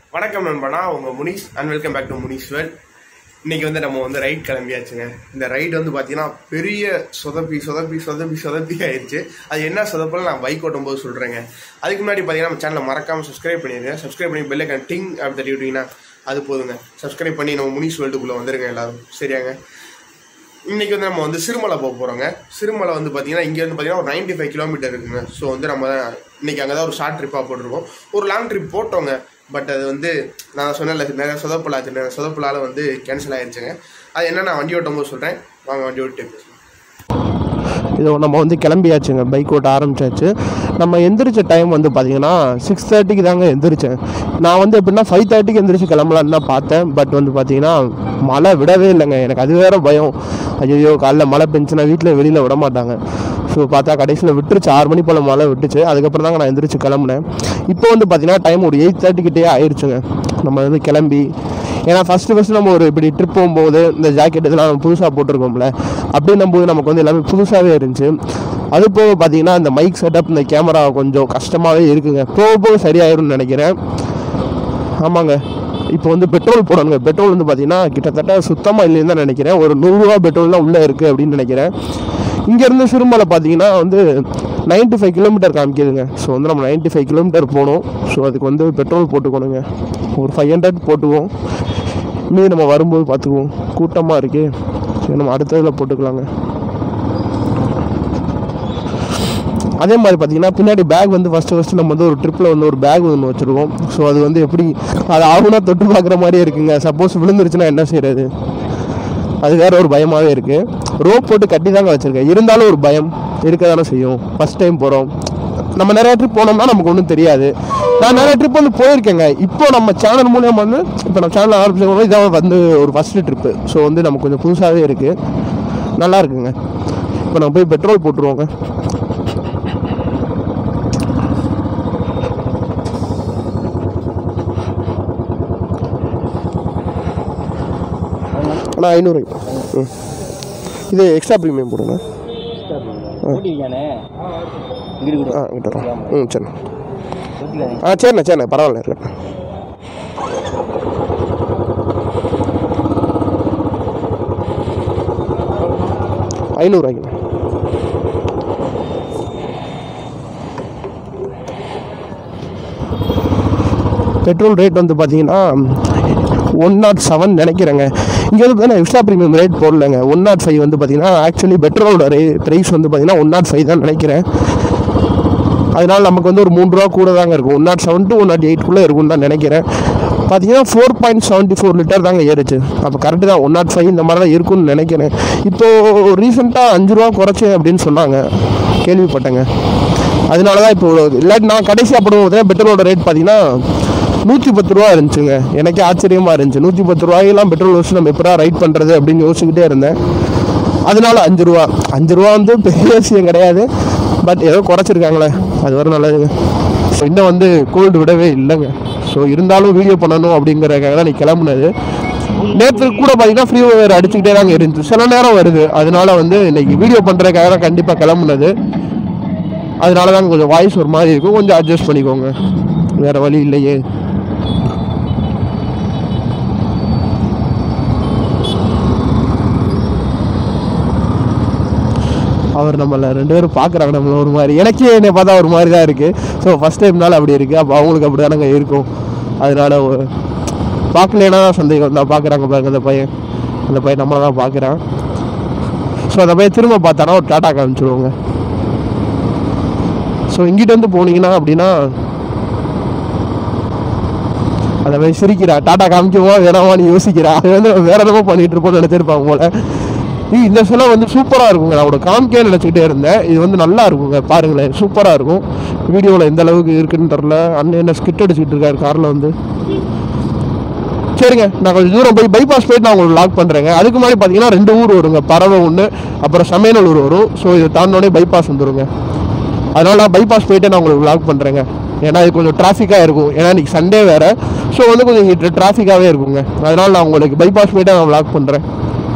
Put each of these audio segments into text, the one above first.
வணக்கம் நண்பனா உங்க Munish and welcome back to Munish Vel இன்னைக்கு வந்து நம்ம வந்து ரைட் கிளம்பியாச்சுங்க இந்த ரைடு வந்து பாத்தீங்கன்னா பெரிய சொதப்பி சொதப்பி சொதப்பி சொதப்பி ஆயிடுச்சு அது என்ன சொதப்பல நான் பைக் ஓட்டும் போது சொல்றேங்க அதுக்கு முன்னாடி பாத்தீங்கன்னா நம்ம சேனலை மறக்காம சப்ஸ்கிரைப் பண்ணிருங்க சப்ஸ்கிரைப் பண்ணி பெல்லை டிங் அப்படி தட்டி விட்டீங்கன்னா அது போதுங்க சப்ஸ்கிரைப் பண்ணி நம்ம முனீஷ் வேர்ல்டுக்குள்ள வந்துருங்க எல்லாரும் சரியாங்க இன்னைக்கு வந்து நம்ம வந்து சிறுமலை போக போகிறோங்க சிறுமலை வந்து பார்த்தீங்கன்னா இங்கேருந்து பார்த்தீங்கன்னா ஒரு 95 ஃபைவ் கிலோமீட்டர் இருக்குங்க ஸோ வந்து நம்ம இன்னைக்கு அங்கே தான் ஒரு ஷார்ட் ட்ரிப்பாக போட்டிருக்கோம் ஒரு லாங் ட்ரிப் போட்டோங்க பட் அது வந்து நான் சொன்னல நிறைய சொதப்பலாச்சு நிறைய சொதப்பலால் வந்து கேன்சல் ஆயிடுச்சுங்க அது என்ன நான் வண்டி ஓட்டும் போது சொல்கிறேன் வாங்க வண்டி ஓட்டு பேசலாம் இது நம்ம வந்து கிளம்பியாச்சுங்க பைக் ஓட்ட ஆரம்பிச்சாச்சு நம்ம எந்திரிச்ச டைம் வந்து பார்த்தீங்கன்னா சிக்ஸ் தேர்ட்டிக்கு தாங்க எந்திரிச்சேன் நான் வந்து எப்படின்னா ஃபைவ் தேர்ட்டிக்கு எந்திரிச்சு கிளம்பலான்னு தான் பார்த்தேன் பட் வந்து பார்த்தீங்கன்னா மழை விடவே இல்லைங்க எனக்கு அது வேற பயம் ஐயோ காலைல மழை பெஞ்சுன்னா வீட்டில் வெளியில் விட மாட்டாங்க ஸோ பார்த்தா கடைசியில் விட்டுருச்சு ஆறு மணி போல் மழை விட்டுச்சு அதுக்கப்புறம் தாங்க நான் எந்திரிச்சு கிளம்புனேன் இப்போ வந்து பார்த்தீங்கன்னா டைம் ஒரு எயிட் தேர்ட்டிக்கிட்டே ஆயிடுச்சுங்க நம்ம வந்து கிளம்பி ஏன்னா ஃபஸ்ட்டு ஃபஸ்ட்டு நம்ம ஒரு இப்படி ட்ரிப் போகும்போது இந்த ஜாக்கெட் இதெல்லாம் நம்ம புதுசாக போட்டிருக்கோம்ல அப்படின்னும் போது நமக்கு வந்து எல்லாமே புதுசாகவே இருந்துச்சு அது போக பார்த்தீங்கன்னா இந்த மைக் செட்டப் இந்த கேமரா கொஞ்சம் கஷ்டமாகவே இருக்குங்க போக போக சரியாயிரும்னு நினைக்கிறேன் ஆமாங்க இப்போ வந்து பெட்ரோல் போடணுங்க பெட்ரோல் வந்து பார்த்தீங்கன்னா கிட்டத்தட்ட சுத்தமாக இல்லைன்னு தான் நினைக்கிறேன் ஒரு நூறுரூவா பெட்ரோல் தான் உள்ளே இருக்குது அப்படின்னு நினைக்கிறேன் இங்கேருந்து சிறுமலை பார்த்தீங்கன்னா வந்து 95 ஃபைவ் கிலோமீட்டர் காமிக்குதுங்க ஸோ வந்து நம்ம 95 ஃபைவ் கிலோமீட்டர் போகணும் ஸோ அதுக்கு வந்து பெட்ரோல் போட்டுக்கணுங்க ஒரு ஃபைவ் ஹண்ட்ரட் போட்டுக்குவோம் மீதி நம்ம வரும்போது பார்த்துக்குவோம் கூட்டமாக இருக்கே சரி நம்ம அடுத்ததில் போட்டுக்கலாங்க அதே மாதிரி பார்த்தீங்கன்னா பின்னாடி பேக் வந்து ஃபஸ்ட்டு ஃபஸ்ட்டு நம்ம வந்து ஒரு ட்ரிப்பில் வந்து ஒரு பேக் ஒன்று வச்சுருக்கோம் ஸோ அது வந்து எப்படி அது ஆகுனா தொட்டு பார்க்குற மாதிரியே இருக்குங்க சப்போஸ் விழுந்துருச்சுன்னா என்ன செய்யறது அது வேற ஒரு பயமாகவே இருக்குது ரோப் போட்டு கட்டி தாங்க வச்சுருக்கேன் இருந்தாலும் ஒரு பயம் இருக்க தானே செய்யும் ஃபஸ்ட் டைம் போகிறோம் நம்ம நிறைய ட்ரிப் போனோம்னா நமக்கு ஒன்றும் தெரியாது நான் நிறைய ட்ரிப் வந்து போயிருக்கேங்க இப்போ நம்ம சேனல் மூலியமாக வந்து இப்போ நம்ம சேனல் ஆரம்பிச்சோம் இதான் வந்து ஒரு ஃபஸ்ட்டு ட்ரிப்பு ஸோ வந்து நமக்கு கொஞ்சம் புதுசாகவே இருக்குது நல்லா இருக்குங்க இப்போ நம்ம போய் பெட்ரோல் போட்டுருவோங்க அண்ணா ஐநூறு ம் இது எக்ஸ்ட்ரா ப்ரீமியம் போடுங்க ஓட்டிருக்கானே இங்கிட்டு ஆ கிட்ட வரோம் ம் சரிண்ணா ஆ சரிண்ணா சரிண்ணா பரவாயில்ல இருக்கட்டும் ஐநூறுவாய்க்குண்ணா பெட்ரோல் ரேட் வந்து பார்த்தீங்கன்னா ஒன் நாட் செவன் நினைக்கிறேங்க இங்கே வந்து பார்த்தீங்கன்னா எக்ஸ்ட்ரா ப்ரீமியம் ரேட் போடலங்க ஒன் நாட் ஃபைவ் வந்து பார்த்தீங்கன்னா ஆக்சுவலி பெட்ரோலோட ரே ப்ரைஸ் வந்து பார்த்தீங்கன்னா ஒன் நாட் ஃபைவ் தான் நினைக்கிறேன் அதனால நமக்கு வந்து ஒரு மூணு ரூபா கூட தாங்க இருக்கும் one nought seven to one nought எயிட்குள்ளே இருக்கும்னு தான் நினைக்கிறேன் பார்த்தீங்கன்னா four point seventy four litre தாங்க ஏறுச்சு அப்போ கரெக்டு தான் ஒன் நாட் ஃபைவ் இந்த மாதிரி தான் இருக்கும்னு நினைக்கிறேன் இப்போது ரீசெண்டாக அஞ்சு ரூபா குறைச்சி அப்படின்னு சொன்னாங்க கேள்விப்பட்டேங்க அதனால தான் இப்போ இல்லாட்டி நான் கடைசியாக போடும்போது பெட்ரோலோட ரேட் பார்த்தீங்கன்னா நூற்றி பத்து ரூபா இருந்துச்சுங்க எனக்கே ஆச்சரியமாக இருந்துச்சு நூற்றி பத்து ரூபாயெல்லாம் பெட்ரோல் வச்சு நம்ம எப்படா ரைட் பண்ணுறது அப்படின்னு யோசிச்சுக்கிட்டே இருந்தேன் அதனால அஞ்சு ரூபா அஞ்சு ரூபா வந்து பெரிய விஷயம் கிடையாது பட் ஏதோ குறைச்சிருக்காங்களே அது வர நல்லதுங்க ஸோ இன்னும் வந்து கோல்டு விடவே இல்லைங்க ஸோ இருந்தாலும் வீடியோ பண்ணணும் அப்படிங்கிறதுக்காக தான் நீ கிளம்புனது நேற்று கூட பார்த்தீங்கன்னா ஃப்ரீ ஃபயர் அடிச்சுக்கிட்டே தாங்க இருந்துச்சு சில நேரம் வருது அதனால வந்து இன்னைக்கு வீடியோ பண்ணுறதுக்காக தான் கண்டிப்பாக கிளம்புனது அதனால தான் கொஞ்சம் வாய்ஸ் ஒரு மாதிரி இருக்கும் கொஞ்சம் அட்ஜஸ்ட் பண்ணிக்கோங்க வேறு வழி இல்லையே அவர் நம்மள ரெண்டு பேரும் பார்க்குறாங்க நம்மள ஒரு மாதிரி எனக்கே என்னை பார்த்தா ஒரு மாதிரி தான் இருக்குது ஸோ ஃபஸ்ட் டைம்னால அப்படி இருக்குது அப்போ அவங்களுக்கு அப்படி தானங்க இருக்கும் அதனால ஒரு- பார்க்கலைன்னா தான் சந்தேகம் தான் பார்க்குறாங்க பாருங்க அந்த பையன் அந்த பையன் நம்மளை தான் பார்க்குறான் ஸோ அந்த பையன் திரும்ப பார்த்தானா ஒரு டாட்டா காமிச்சிருவோங்க ஸோ இங்கிட்ட இருந்து போனீங்கன்னா அப்படின்னா அந்த மாதிரி சிரிக்கிறா டாட்டா காமிக்குமா வேணாமான்னு யோசிக்கிறா அது வந்து வேற என்னமோ பண்ணிட்டு இருப்போம்னு நினைச்சிருப்பாங்க போல ஏய், இந்த சிலை வந்து சூப்பராக இருக்குங்க நான் அவட காமிக்கே நினச்சிக்கிட்டே இருந்தேன் இது வந்து நல்லா இருக்குங்க பாருங்களேன் சூப்பராக இருக்கும் வீடியோவில் எந்த அளவுக்கு இருக்குன்னு தெரில அண்ணன் என்ன ஸ்கிட் அடிச்சுட்டு இருக்காரு காரில் வந்து சரிங்க நான் கொஞ்சம் தூரம் போய் பைபாஸ் போயிட்டு நான் உங்களுக்கு லாக் பண்ணுறேங்க அதுக்கு முன்னாடி பார்த்தீங்கன்னா ரெண்டு ஊர் வருங்க பறவை ஒன்று அப்புறம் சமையநல்லூர் வரும் ஸோ இதை தாண்டோடனே பைபாஸ் வந்துருங்க அதனால நான் பைபாஸ் போயிட்டு நான் உங்களுக்கு லாக் பண்ணுறேங்க ஏன்னா இது கொஞ்சம் டிராஃபிக்காக இருக்கும் ஏன்னா இன்னைக்கு சண்டே வேறு ஸோ வந்து கொஞ்சம் டிராஃபிக்காகவே இருக்குங்க அதனால நான் உங்களுக்கு பைபாஸ் போயிட்டு நான் லாக் பண்ணுறேன்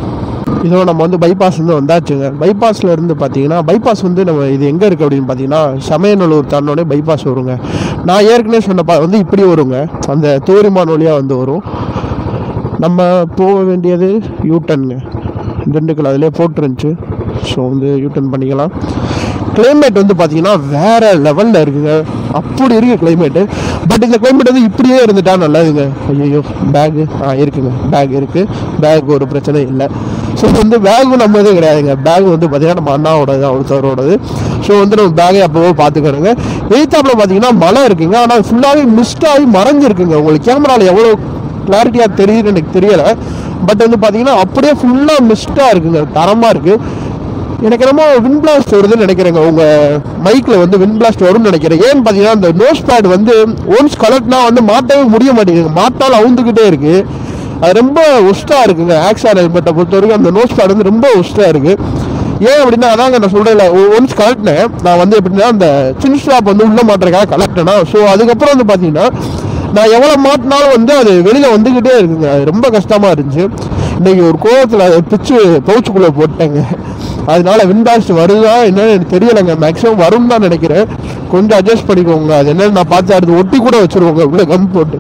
இதோ நம்ம வந்து பைபாஸ் வந்து வந்தாச்சுங்க பைபாஸில் இருந்து பார்த்தீங்கன்னா பைபாஸ் வந்து நம்ம இது எங்கே இருக்குது அப்படின்னு பார்த்தீங்கன்னா சமயநல்லூர் தாண்டோடனே பைபாஸ் வருங்க நான் ஏற்கனவே சொன்ன பா வந்து இப்படி வருங்க அந்த தூரிமான் வழியாக வந்து வரும் நம்ம போக வேண்டியது யூட்டனுங்க திண்டுக்கல் அதிலே போட்டுருந்துச்சு ஸோ வந்து யூட்டன் பண்ணிக்கலாம் கிளைமேட் வந்து பார்த்தீங்கன்னா வேற லெவலில் இருக்குங்க அப்படி இருக்குது கிளைமேட்டு பட் இந்த கிளைமேட் வந்து இப்படியே இருந்துட்டா நல்லதுங்க ஐயோ பேகு ஆ இருக்குங்க பேக் இருக்குது பேக் ஒரு பிரச்சனை இல்லை ஸோ வந்து பேகும் நம்ம இது கிடையாதுங்க பேக் வந்து பார்த்தீங்கன்னா நம்ம அண்ணாவோடது அவருத்தவரோடது ஸோ வந்து நம்ம பேகை அப்போவோ பார்த்துக்கிறோங்க எய்த்தாப்பில் பார்த்தீங்கன்னா மழை இருக்குங்க ஆனால் ஃபுல்லாகவே மிஸ்ட் ஆகி மறைஞ்சிருக்குங்க உங்களுக்கு கேமராவில் எவ்வளோ கிளாரிட்டியாக தெரியுதுன்னு எனக்கு தெரியலை பட் வந்து பார்த்தீங்கன்னா அப்படியே ஃபுல்லாக மிஸ்டாக இருக்குங்க தரமாக இருக்குது எனக்கு என்னமோ வின் பிளாஸ்ட் வருதுன்னு நினைக்கிறேங்க உங்கள் மைக்கில் வந்து வின் பிளாஸ்ட் வரும்னு நினைக்கிறேன் ஏன்னு பார்த்தீங்கன்னா இந்த நோஸ் பேட் வந்து ஒன்ஸ் கலெக்ட்னா வந்து மாட்டவே முடிய மாட்டேங்குது மாட்டால் அவுந்துக்கிட்டே இருக்குது அது ரொம்ப ஒஸ்ட்டாக இருக்குங்க ஆக்ஸார் ஹெல்மெட்டை பொறுத்த வரைக்கும் அந்த நோஸ் பேட் வந்து ரொம்ப ஒஸ்ட்டாக இருக்குது ஏன் அப்படின்னா அதாங்க நான் சொல்கிறேன் ஒன்ஸ் கலெக்டினேன் நான் வந்து எப்படின்னா அந்த சின் ஸ்டாப் வந்து உள்ள மாட்டுறதுக்காக கலெக்டனா ஸோ அதுக்கப்புறம் வந்து பார்த்தீங்கன்னா நான் எவ்வளோ மாட்டினாலும் வந்து அது வெளியில் வந்துக்கிட்டே இருக்குங்க அது ரொம்ப கஷ்டமாக இருந்துச்சு இன்னைக்கு ஒரு கோவத்தில் அதை பிச்சு பவுச்சுக்குள்ளே போட்டேங்க அதனால வின்பாஸ்ட் வருதா என்னன்னு எனக்கு தெரியலைங்க மேக்ஸிமம் வரும் தான் நினைக்கிறேன் கொஞ்சம் அட்ஜஸ்ட் பண்ணிக்கோங்க அது என்னன்னு நான் பார்த்து அடுத்து ஒட்டி கூட வச்சிருவோங்க உள்ள கம் போட்டு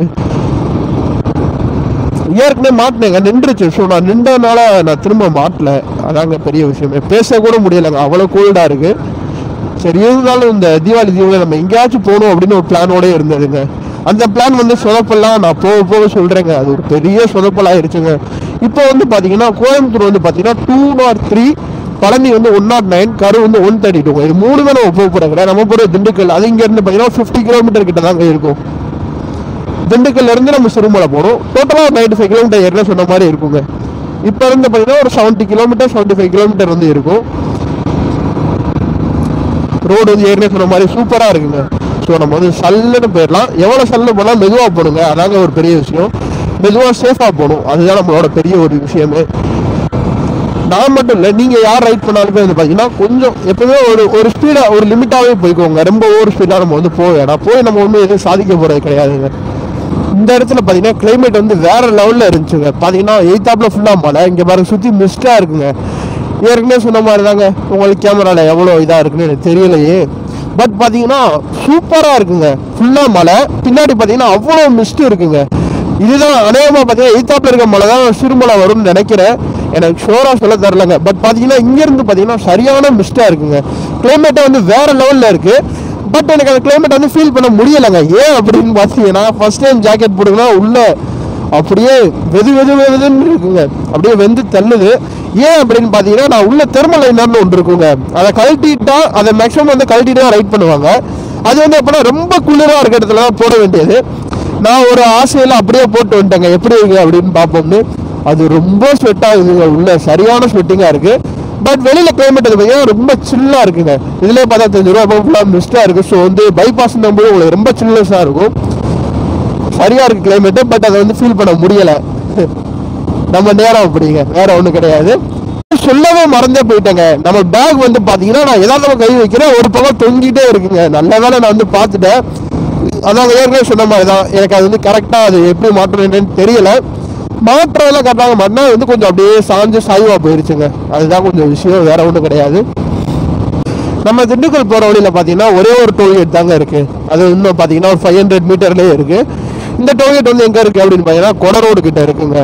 ஏற்கனவே மாட்டினேங்க நின்றுச்சு ஸோ நான் நின்றனால நான் திரும்ப மாட்டல அதாங்க பெரிய விஷயமே பேச கூட முடியலைங்க அவ்வளோ கோல்டாக இருக்கு சரி இருந்தாலும் இந்த தீபாவளி தீபாவளி நம்ம எங்கேயாச்சும் போகணும் அப்படின்னு ஒரு பிளானோட இருந்ததுங்க அந்த பிளான் வந்து சொதப்பெல்லாம் நான் போக போக சொல்கிறேங்க அது ஒரு பெரிய சொதப்பலாயிருச்சுங்க இப்போ வந்து பார்த்தீங்கன்னா கோயம்புத்தூர் வந்து பார்த்தீங்கன்னா டூ நாட் த்ரீ பழனி வந்து ஒன் நாட் நைன் கரு வந்து ஒன் தேர்ட்டி டூ இது மூணு தான் நம்ம போக போகிறோங்க நம்ம போகிற திண்டுக்கல் அது இங்கேருந்து பார்த்தீங்கன்னா ஃபிஃப்டி கிலோமீட்டர் கிட்ட தாங்க இருக்கும் திண்டுக்கல்ல இருந்து நம்ம சிறுமலை போகணும் டோட்டலாக நைன்டி ஃபைவ் கிலோமீட்டர் ஏற்கனவே சொன்ன மாதிரி இருக்குங்க இப்போ இருந்து பார்த்தீங்கன்னா ஒரு seventy kilometre seventy five kilometre வந்து இருக்கும் ரோடு வந்து ஏற்கனவே சொன்ன மாதிரி சூப்பராக இருக்குங்க ஸோ நம்ம வந்து சல்லுன்னு போயிடலாம் எவ்வளோ சல்லுன்னு போனால் மெதுவாக போகணுங்க அதாங்க ஒரு பெரிய விஷயம் மெதுவாக சேஃபாக போகணும் அதுதான் நம்மளோட பெரிய ஒரு விஷயமே நான் மட்டும் இல்லை நீங்கள் யார் ரைட் பண்ணாலுமே வந்து பார்த்தீங்கன்னா கொஞ்சம் எப்பவுமே ஒரு ஒரு ஸ்பீடாக ஒரு லிமிட்டாகவே போய்க்கோங்க ரொம்ப ஓவர் ஸ்பீடாக நம்ம வந்து போக வேணாம் போய் நம்ம ஒன்றும் எதுவும் சாதிக்க போகிறது கிடையாதுங்க இந்த இடத்துல பார்த்தீங்கன்னா கிளைமேட் வந்து வேற லெவலில் இருந்துச்சுங்க பார்த்தீங்கன்னா எய்த்தாப்பில் ஃபுல்லாக மழை இங்கே பாருங்க சுற்றி மிஸ்டாக இருக்குங்க ஏற்கனவே சொன்ன மாதிரி தாங்க உங்களுக்கு கேமராவில் எவ்வளோ இதாக இருக்குன்னு எனக்கு தெரியலையே பட் பார்த்தீங்கன்னா சூப்பராக இருக்குங்க ஃபுல்லாக மழை பின்னாடி பார்த்தீங்கன்னா அவ்வளோ மிஸ்ட் இருக்குங்க இதுதான் அநேகமாக பார்த்தீங்கன்னா எய்த்தாப்பில் இருக்க மழை தான் சிறுமலை வரும்னு நினைக்கிறேன் எனக்கு ஷோராக சொல்ல தரலங்க பட் பார்த்தீங்கன்னா இங்கேருந்து பார்த்தீங்கன்னா சரியான மிஸ்டாக இருக்குங்க கிளைமேட்டை வந்து வேற லெவலில் இருக்குது பட் எனக்கு அந்த கிளைமேட் வந்து ஃபீல் பண்ண முடியலைங்க ஏன் அப்படின்னு பார்த்தீங்கன்னா ஃபர்ஸ்ட் டைம் ஜாக்கெட் போடுங்கன்னா உள்ள அப்படியே வெது வெது வெதுன்னு இருக்குங்க அப்படியே வெந்து தள்ளுது ஏன் அப்படின்னு பார்த்தீங்கன்னா நான் உள்ள தெர்மல் லைனர்னு ஒன்று இருக்குங்க அதை கழட்டிட்டா அதை மேக்ஸிமம் வந்து கழட்டிட்டு தான் ரைட் பண்ணுவாங்க அது வந்து எப்படின்னா ரொம்ப குளிராக இருக்க இடத்துல தான் போட வேண்டியது நான் ஒரு ஆசையில் அப்படியே போட்டு வந்துட்டேங்க எப்படி இருக்கு அப்படின்னு பார்ப்போம்னு அது ரொம்ப ஸ்வெட் ஆகுதுங்க உள்ள சரியான ஸ்வெட்டிங்காக இருக்கு பட் வெளியில கிளைமேட் அது பார்த்தீங்கன்னா ரொம்ப சில்லா இருக்குங்க இதுலேயே பார்த்தா தெரிஞ்சு ரூபா ஃபுல்லாக மிஸ்டாக இருக்கு ஸோ வந்து பைபாஸ் போது உங்களுக்கு ரொம்ப சில்லஸாக இருக்கும் சரியா இருக்கு கிளைமேட்டு பட் அதை வந்து ஃபீல் பண்ண முடியல நம்ம நேரம் அப்படிங்க வேற ஒன்றும் கிடையாது சொல்லவே மறந்தே போயிட்டேங்க நம்ம பேக் வந்து பார்த்தீங்கன்னா நான் எதாவது கை வைக்கிறேன் ஒரு பக்கம் தொங்கிட்டே இருக்குங்க நல்ல வேளை நான் வந்து பார்த்துட்டேன் அதான் ஏற்கனவே சொன்ன மாதிரி தான் எனக்கு அது வந்து கரெக்டாக அது எப்படி மாற்றணும்னு தெரியல மாற்றதெல்லாம் கரெக்டாக மாட்டினா அது வந்து கொஞ்சம் அப்படியே சாஞ்சு சாய்வாக போயிருச்சுங்க அதுதான் கொஞ்சம் விஷயம் வேற ஒன்றும் கிடையாது நம்ம திண்டுக்கல் போகிற வழியில் பார்த்தீங்கன்னா ஒரே ஒரு டோல்கேட் தாங்க இருக்கு அது இன்னும் பார்த்தீங்கன்னா ஒரு ஃபைவ் ஹண்ட்ரட் மீட்டர்லேயே இருக்கு இந்த டோல்கேட் வந்து எங்கே இருக்கு அப்படின்னு பார்த்தீங்கன்னா கொடரோடு கிட்ட இருக்குங்க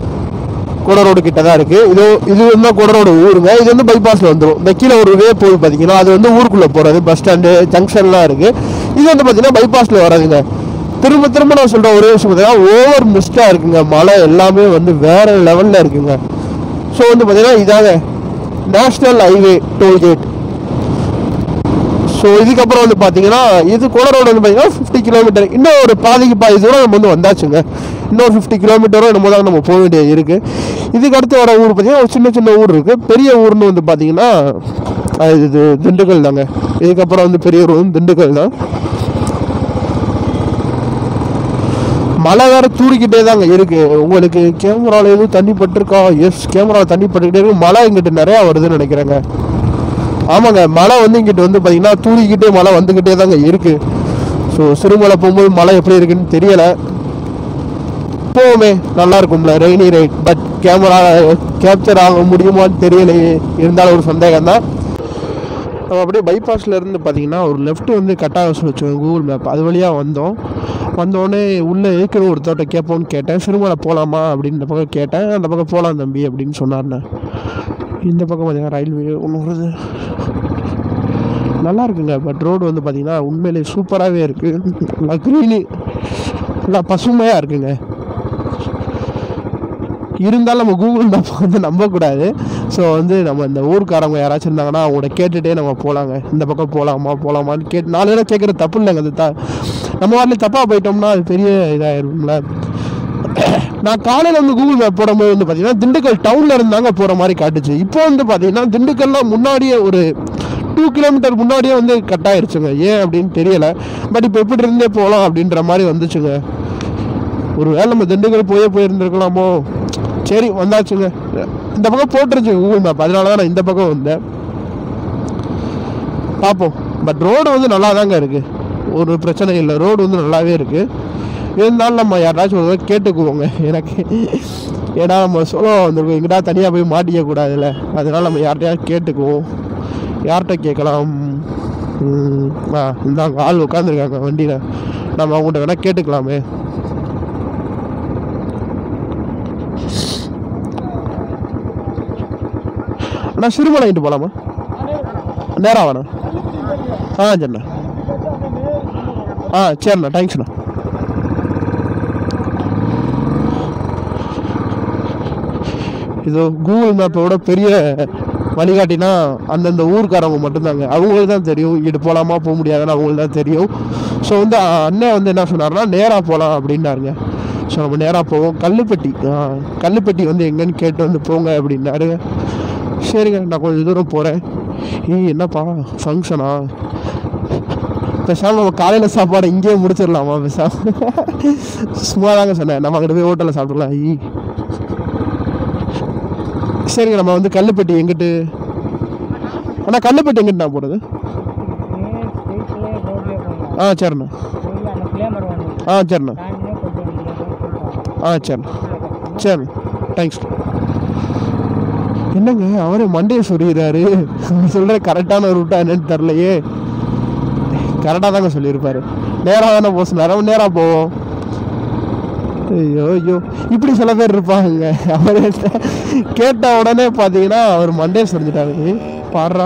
கொடரோடு கிட்ட தான் இருக்கு இது இது வந்து கொடரோடு ஊருங்க இது வந்து பைபாஸ்ல வந்துடும் இந்த கீழே ஒரு வே போகுது பார்த்தீங்கன்னா அது வந்து ஊருக்குள்ள போறது பஸ் ஸ்டாண்டு ஜங்ஷன்லாம் இருக்கு இது வந்து பார்த்தீங்கன்னா பைபாஸ்ல வராதுங்க திரும்ப திரும்ப நான் சொல்ற ஒரே விஷயம் பார்த்தீங்கன்னா ஓவர் மிஸ்டா இருக்குங்க மழை எல்லாமே வந்து வேற லெவல்ல இருக்குங்க ஸோ வந்து பார்த்தீங்கன்னா இதாங்க நேஷனல் ஹைவே டோல்கேட் ஸோ இதுக்கப்புறம் வந்து பார்த்தீங்கன்னா இது கோடரோடு வந்து பார்த்தீங்கன்னா ஃபிஃப்டி கிலோமீட்டர் இன்னும் ஒரு பாதிக்கு பாதி தூரம் நம்ம வந்து வந்தாச்சுங்க இன்னொரு ஃபிஃப்டி கிலோமீட்டரும் என்னமோ தான் நம்ம போக வேண்டியது இருக்குது இதுக்கு அடுத்து வர ஊர் பார்த்தீங்கன்னா ஒரு சின்ன சின்ன ஊர் இருக்குது பெரிய ஊர்னு வந்து பார்த்தீங்கன்னா அது இது திண்டுக்கல் தாங்க இதுக்கப்புறம் வந்து பெரிய ஊர் வந்து திண்டுக்கல் தான் மழை வேற தூரிக்கிட்டே தாங்க இருக்கு உங்களுக்கு கேமரால எதுவும் தண்ணி பட்டிருக்கா எஸ் கேமரால தண்ணி பட்டுக்கிட்டே இருக்கு மழை இங்கிட்டு நிறையா வருதுன்னு நினைக்கிறேங்க ஆமாங்க மழை வந்து இங்கிட்டு வந்து பார்த்தீங்கன்னா தூரிக்கிட்டே மழை வந்துக்கிட்டே தாங்க இருக்கு ஸோ சிறுமலை போகும்போது மழை எப்படி இருக்குன்னு தெரியல எப்போவுமே நல்லா இருக்கும்ல rainy ride but camera capture ஆக முடியுமான்னு தெரியலையே இருந்தாலும் ஒரு சந்தேகம் தான் நம்ம அப்படியே பைபாஸ்ல இருந்து பார்த்தீங்கன்னா ஒரு லெஃப்ட் வந்து கட்டாக வச்சுக்கோங்க கூகுள் மேப் அது வழியாக வந்தோம் வந்தோடனே உள்ளே இருக்கிற ஒரு தோட்டம் கேட்போன்னு கேட்டேன் சிறுமலை போகலாமா அப்படின்னு இந்த பக்கம் கேட்டேன் அந்த பக்கம் போகலாம் தம்பி அப்படின்னு சொன்னார்ண்ணே இந்த பக்கம் பார்த்தீங்கன்னா ரயில்வே ஒன்று வருது நல்லா இருக்குங்க பட் ரோடு வந்து பார்த்தீங்கன்னா உண்மையிலே சூப்பராகவே இருக்குது நல்லா க்ரீனி நல்லா பசுமையாக இருக்குங்க இருந்தாலும் நம்ம கூகுள் மேப் வந்து நம்பக்கூடாது ஸோ வந்து நம்ம இந்த ஊருக்காரங்க யாராச்சும் இருந்தாங்கன்னா அவங்கள கேட்டுகிட்டே நம்ம போகலாங்க இந்த பக்கம் போகலாமா போகலாமான்னு கேட்டு நாலு பேரை கேட்குறது தப்பு இல்லைங்க அது த நம்ம வாட்டில் தப்பாக போயிட்டோம்னா அது பெரிய இதாயிரும்ல நான் காலையில் வந்து கூகுள் மேப் போடும்போது வந்து பார்த்தீங்கன்னா திண்டுக்கல் டவுனில் இருந்தாங்க போகிற மாதிரி காட்டுச்சு இப்போ வந்து பார்த்தீங்கன்னா திண்டுக்கல்லாம் முன்னாடியே ஒரு டூ கிலோமீட்டர் முன்னாடியே வந்து கட் ஆயிருச்சுங்க ஏன் அப்படின்னு தெரியல பட் இப்போ எப்படி இருந்தே போகலாம் அப்படின்ற மாதிரி வந்துச்சுங்க ஒரு வேளை நம்ம திண்டுக்கல் போயே போயிருந்துருக்கலாமோ சரி வந்தாச்சுங்க இந்த பக்கம் போட்டுருச்சு கூகுள் மேப் அதனால தான் நான் இந்த பக்கம் வந்தேன் பார்ப்போம் பட் ரோடு வந்து நல்லா தாங்க இருக்குது ஒரு பிரச்சனை இல்லை ரோடு வந்து நல்லாவே இருக்குது இருந்தாலும் நம்ம யாராச்சும் ஒரு தடவை கேட்டுக்குவோங்க எனக்கு ஏன்னா நம்ம சொல்ல வந்திருக்கோம் எங்கிட்ட தனியாக போய் மாட்டிக்க கூடாதுல்ல அதனால நம்ம யார்கிட்டயாவது கேட்டுக்குவோம் யார்கிட்ட கேட்கலாம் ம், ஆ இந்தாங்க ஆள் உட்காந்துருக்காங்க வண்டியில் நம்ம அவங்கள்ட்ட வேணால் கேட்டுக்கலாமே அண்ணா சிறுமலை வாங்கிட்டு போகலாமா நேரா வேணா ஆ சரிண்ணா ஆ சரிண்ணா தேங்க்ஸ்ண்ணா இது கூகுள் மேப்போட பெரிய வழிகாட்டினா அந்தந்த ஊருக்காரவங்க மட்டும்தாங்க அவங்களுக்கு தான் தெரியும் இங்கிட்டு போகலாமா போக முடியாதுன்னு அவங்களுக்கு தான் தெரியும் ஸோ வந்து அ- அண்ணன் வந்து என்ன சொன்னார்னா நேராக போகலாம் அப்படின்னாருங்க ஸோ நம்ம நேராக போவோம் கல்லுப்பட்டி ஆ, கல்லுப்பட்டி வந்து எங்கன்னு கேட்டு வந்து போங்க அப்படின்னாரு சரிங்க நான் கொஞ்சம் தூரம் போகிறேன் ஏய் என்னப்பா ஃபங்க்ஷனா பேசாமல் நம்ம காலையில் சாப்பாடு இங்கேயே முடிச்சிடலாமா பேசாம சும்மா தாங்க சொன்னேன் நம்ம அங்கிட்டு போய் ஹோட்டலில் சாப்பிடலாம் ஈ சரிங்க நம்ம வந்து கல்லுப்பட்டி எங்கிட்டு அண்ணா கல்லுப்பட்டி எங்கிட்டு நான் போகிறது ஆ சரிண்ணா ஆ சரிண்ணா ஆ சரிண்ணா சரி தேங்க்ஸ் என்னங்க அவரே மண்டையை சொல்லிடுறாரு அவர் சொல்கிற கரெக்டான ரூட்டா என்னன்னு தெரிலையே கரெக்டாக தாங்க சொல்லியிருப்பாரு நேராக தானே போக சொன்னார் அவன் நேராக போவோம் ஐயோ ஐயோ இப்படி சில பேர் இருப்பாங்க அவர் கேட்ட உடனே பார்த்தீங்கன்னா அவர் மண்டே சொல்லிட்டாரு பாடுறா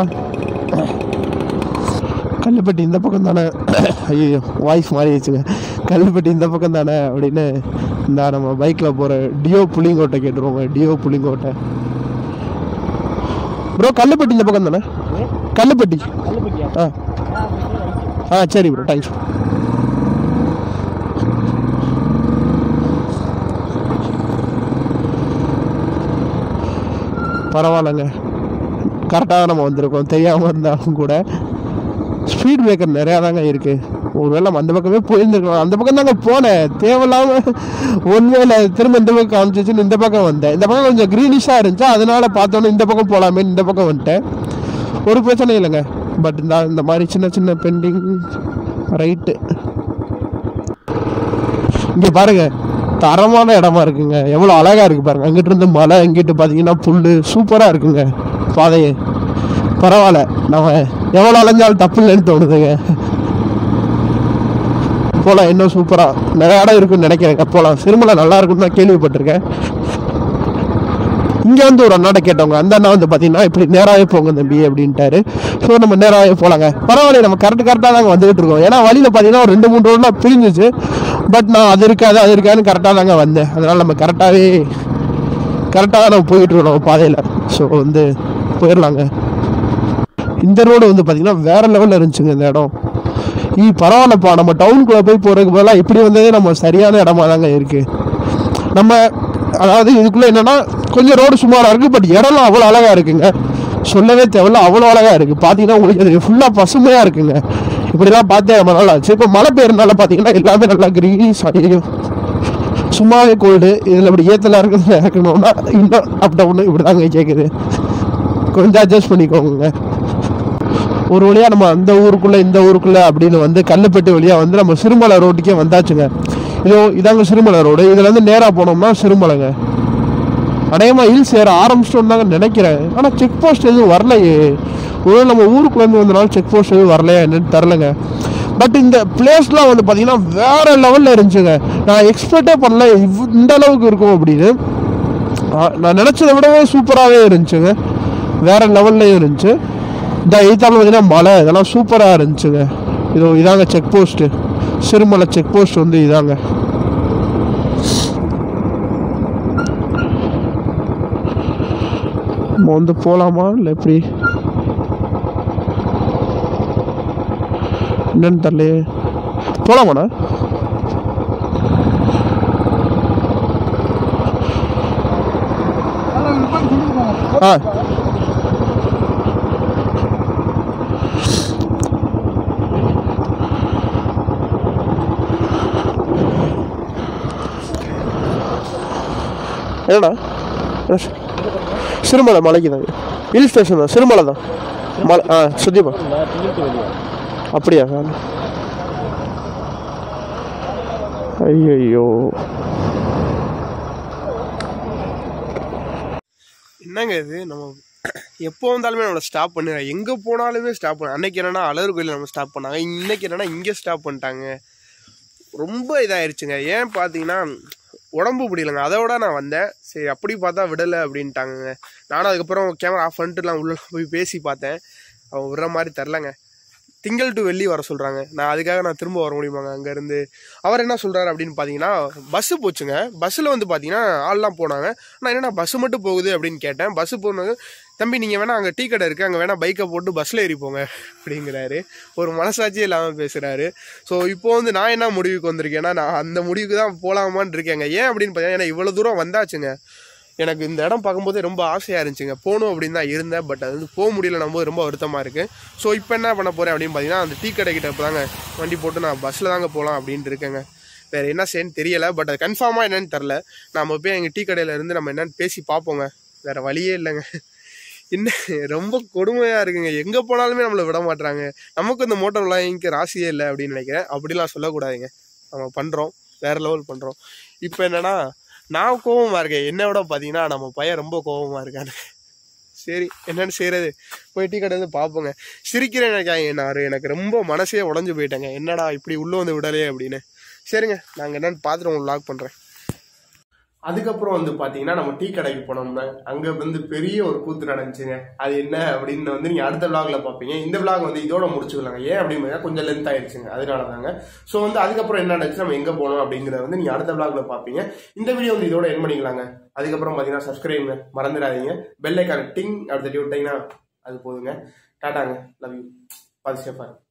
கல்லுப்பட்டி இந்த பக்கம் தானே ஐயோ வாய்ஸ் மாறிடுச்சுங்க கல்லுப்பட்டி இந்த பக்கம் தானே அப்படின்னு இந்த நம்ம பைக்கில் போகிற டியோ புளிங்கோட்டை கேட்டுருவோங்க டியோ புளிங்கோட்டை ப்ரோ கல்லுப்பட்டி இந்த பக்கம் தானே கல்லுப்பட்டி ஆ ஆ சரி ப்ரோ தேங்க்ஸ் பரவாயில்லைங்க கரெக்டாக நம்ம வந்திருக்கோம் தெரியாமல் இருந்தாலும் கூட ஸ்பீட் பிரேக்கர் நிறையா தாங்க இருக்குது ஒருவேளை நம்ம அந்த பக்கமே போயிருந்துருக்கலாம் அந்த பக்கம் தாங்க போனேன் தேவையில்லாமல் ஒன்வேல திரும்ப இந்த பக்கம் காமிச்சிச்சுன்னு இந்த பக்கம் வந்தேன் இந்த பக்கம் கொஞ்சம் க்ரீனிஷாக இருந்துச்சா அதனால பார்த்தோன்னே இந்த பக்கம் போகலாமே இந்த பக்கம் வந்துட்டேன் ஒரு பிரச்சனை இல்லைங்க பட் இந்த இந்த மாதிரி சின்ன சின்ன பெண்டிங் ரைட்டு இங்கே பாருங்க தரமான இடமா இருக்குங்க எவ்வளோ அழகா இருக்கு பாருங்க அங்கிட்டு இருந்து மலை இங்கிட்டு பார்த்தீங்கன்னா புல் சூப்பராக இருக்குங்க பாதையே பரவாயில்ல நம்ம எவ்வளோ அலைஞ்சாலும் தப்பு இல்லைன்னு தோணுதுங்க போகலாம் இன்னும் சூப்பராக நிறைய இடம் இருக்குன்னு நினைக்கிறேங்க போகலாம் சிறுமலை நல்லா இருக்குன்னு தான் கேள்விப்பட்டிருக்கேன் இங்கே வந்து ஒரு அண்ணாட்ட கேட்டவங்க அந்த அண்ணா வந்து பார்த்தீங்கன்னா இப்படி நேராகவே போங்க தம்பி அப்படின்ட்டாரு ஸோ நம்ம நேராகவே போகலாங்க பரவாயில்ல நம்ம கரெக்ட் கரெக்டாக தாங்க வந்துகிட்டு இருக்கோம் ஏன்னா வழியில் பார்த்தீங்கன்னா ஒரு ரெண்டு மூணு ரோட்லாம் பிரிஞ்சிச்சு பட் நான் அது இருக்காது அது இருக்காதுன்னு கரெக்டாக தாங்க வந்தேன் அதனால் நம்ம கரெக்டாகவே கரெக்டாக தான் நம்ம போயிட்டு இருக்கோம் பாதையில் ஸோ வந்து போயிடலாங்க இந்த ரோடு வந்து பார்த்தீங்கன்னா வேற லெவலில் இருந்துச்சுங்க இந்த இடம் ஈ பரவாயில்லப்பா நம்ம டவுனுக்குள்ளே போய் போகிறதுக்கு பதிலாக இப்படி வந்ததே நம்ம சரியான இடமா தாங்க இருக்குது நம்ம அதாவது இதுக்குள்ளே என்னன்னா கொஞ்சம் ரோடு சுமாராக இருக்குது பட் இடம்லாம் அவ்வளோ அழகாக இருக்குங்க சொல்லவே தேவையில்ல அவ்வளோ அழகாக இருக்குது பார்த்தீங்கன்னா உங்களுக்கு அது ஃபுல்லாக பசுமையாக இருக்குங்க இப்படிலாம் பார்த்தே ரொம்ப நாள் ஆச்சு இப்போ மழை பெய்யறதுனால பார்த்தீங்கன்னா எல்லாமே நல்லா க்ரீனிஸ் ஆகியும் சும்மாவே கோல்டு இதில் இப்படி ஏத்தலாம் இருக்கிறதுல இருக்கணும்னா இன்னும் அப் டவுன் இப்படி தாங்க கேட்குது கொஞ்சம் அட்ஜஸ்ட் பண்ணிக்கோங்க ஒரு வழியாக நம்ம அந்த ஊருக்குள்ளே இந்த ஊருக்குள்ளே அப்படின்னு வந்து கல்லுப்பட்டி வழியாக வந்து நம்ம சிறுமலை ரோட்டுக்கே வந்தாச்சுங்க இதோ இதாங்க சிறுமலை ரோடு இதுல இருந்து நேரா போனோம்னா சிறுமலைங்க அநேகமா ஹில்ஸ் ஏற ஆரம்பிச்சிட்டோம் தாங்க நினைக்கிறேன் ஆனா செக் போஸ்ட் எதுவும் வரலையே ஒருவேளை நம்ம ஊருக்குள்ள இருந்து வந்தனால செக் போஸ்ட் எதுவும் வரலையா என்னன்னு தெரிலங்க பட் இந்த பிளேஸ்லாம் வந்து பார்த்தீங்கன்னா வேற லெவலில் இருந்துச்சுங்க நான் எக்ஸ்பெக்டே பண்ணல இவ் இந்த அளவுக்கு இருக்கும் அப்படின்னு ஆ, நான் நினச்சதை விடவே சூப்பராகவே இருந்துச்சுங்க வேற லெவல்லையும் இருந்துச்சு இந்த எய்த்தாமல் பார்த்தீங்கன்னா மலை இதெல்லாம் சூப்பராக இருந்துச்சுங்க இதோ இதாங்க check post Sirumalai check post வந்து இதாங்க நம்ம வந்து போகலாமா இல்லை எப்படி என்னன்னு தெரியலையே போகலாமாண்ணா ஆ என்னடா என்ன சி- சிறுமலை மலைக்கு தான் ஹில் ஸ்டேஷன் தான் சிறுமலை தான் மலை ஆ சுத்திப்பா டிக்கெட் வெளியே அப்படியா ஐயோ என்னங்க இது நம்ம எப்போ வந்தாலுமே நம்மளை ஸ்டாப் பண்ணுற எங்கே போனாலுமே ஸ்டாப் பண்ண அன்னைக்கு என்னன்னா அழகு கோயில் நம்ம ஸ்டாப் பண்ணாங்க இன்னைக்கு என்னன்னா இங்கே ஸ்டாப் பண்ணிட்டாங்க ரொம்ப இதாயிருச்சுங்க ஏன் பார்த்தீங்கன்னா உடம்பு முடியலங்க அதை விட நான் வந்தேன் சரி அப்படி பார்த்தா விடலை அப்படின்ட்டாங்கங்க நானும் அதுக்கப்புறம் கேமரா ஆஃப் பண்ணிட்டுலாம் உள்ள போய் பேசி பார்த்தேன் அவன் விடுற மாதிரி தெரிலங்க திங்கள் டு வெள்ளி வர சொல்கிறாங்க நான் அதுக்காக நான் திரும்ப வர முடியுமாங்க அங்கேருந்து அவர் என்ன சொல்கிறாரு அப்படின்னு பார்த்தீங்கன்னா பஸ்ஸு போச்சுங்க பஸ்ஸில் வந்து பார்த்தீங்கன்னா ஆள்லாம் போனாங்க நான் என்னடா பஸ்ஸு மட்டும் போகுது அப்படின்னு கேட்டேன் பஸ்ஸு போனது தம்பி நீங்கள் வேணா அங்கே டீ கடை இருக்குது அங்கே வேணா பைக்கை போட்டு பஸ்ஸில் ஏறி போங்க அப்படிங்கிறாரு ஒரு மனசாட்சியே இல்லாமல் பேசுகிறாரு ஸோ இப்போ வந்து நான் என்ன முடிவுக்கு வந்திருக்கேன்னா நான் அந்த முடிவுக்கு தான் போகலாமான்னு இருக்கேங்க ஏன் அப்படின்னு பார்த்தீங்கன்னா ஏன்னா இவ்வளோ தூரம் வந்தாச்சுங்க எனக்கு இந்த இடம் பார்க்கும்போது ரொம்ப ஆசையாக இருந்துச்சுங்க போகணும் அப்படின்னு தான் இருந்தேன் பட் அது வந்து போக முடியல போது ரொம்ப வருத்தமாக இருக்குது ஸோ இப்போ என்ன பண்ண போகிறேன் அப்படின்னு பார்த்தீங்கன்னா அந்த டீ கடை கிட்ட தாங்க வண்டி போட்டு நான் பஸ்ஸில் தாங்க போகலாம் அப்படின்ட்டு இருக்கேங்க வேறு என்ன செய்யன்னு தெரியல பட் அது கன்ஃபார்மாக என்னன்னு தெரில நம்ம போய் எங்கள் டீ கடையில் இருந்து நம்ம என்னன்னு பேசி பார்ப்போங்க வேறு வழியே இல்லைங்க என்ன ரொம்ப கொடுமையாக இருக்குங்க எங்கே போனாலுமே நம்மளை விட மாட்றாங்க நமக்கு இந்த மோட்டார் விளையாங்க ராசியே இல்லை அப்படின்னு நினைக்கிறேன் அப்படிலாம் சொல்லக்கூடாதுங்க நம்ம பண்ணுறோம் வேறு லெவல் பண்ணுறோம் இப்போ என்னன்னா நான் கோவமாக இருக்கேன் என்னை விட பார்த்தீங்கன்னா நம்ம பையன் ரொம்ப கோவமாக இருக்கானு சரி என்னன்னு செய்யறது போய் டீ கடை வந்து பார்ப்போங்க சிரிக்கிறேன் நினைக்காங்க நான் எனக்கு ரொம்ப மனசே உடஞ்சு போயிட்டேங்க என்னடா இப்படி உள்ளே வந்து விடலையே அப்படின்னு சரிங்க நாங்கள் என்னன்னு பார்த்துட்டு உங்களுக்கு லாக் பண்ணுறேன் அதுக்கப்புறம் வந்து பார்த்தீங்கன்னா நம்ம டீ கடைக்கு போனோம்னா அங்கே வந்து பெரிய ஒரு கூத்து நடந்துச்சுங்க அது என்ன அப்படின்னு வந்து நீங்கள் அடுத்த விளாகில் பார்ப்பீங்க இந்த விளாக் வந்து இதோட முடிச்சுக்கலாங்க ஏன் அப்படின்னு கொஞ்சம் லென்த் ஆயிடுச்சுங்க அதனால தாங்க ஸோ வந்து அதுக்கப்புறம் என்ன நடந்துச்சு நம்ம எங்கே போனோம் அப்படிங்கிறத வந்து நீங்கள் அடுத்த விளாக்ல பார்ப்பீங்க இந்த வீடியோ வந்து இதோட என் பண்ணிக்கலாங்க அதுக்கப்புறம் பார்த்தீங்கன்னா சப்ஸ்கிரைபுங்க மறந்துடாதீங்க பெல் ஐக்கான் டிங் அப்படி தட்டி விட்டீங்கன்னா அது போதுங்க டாட்டாங்க லவ் யூ பாது சேஃபாக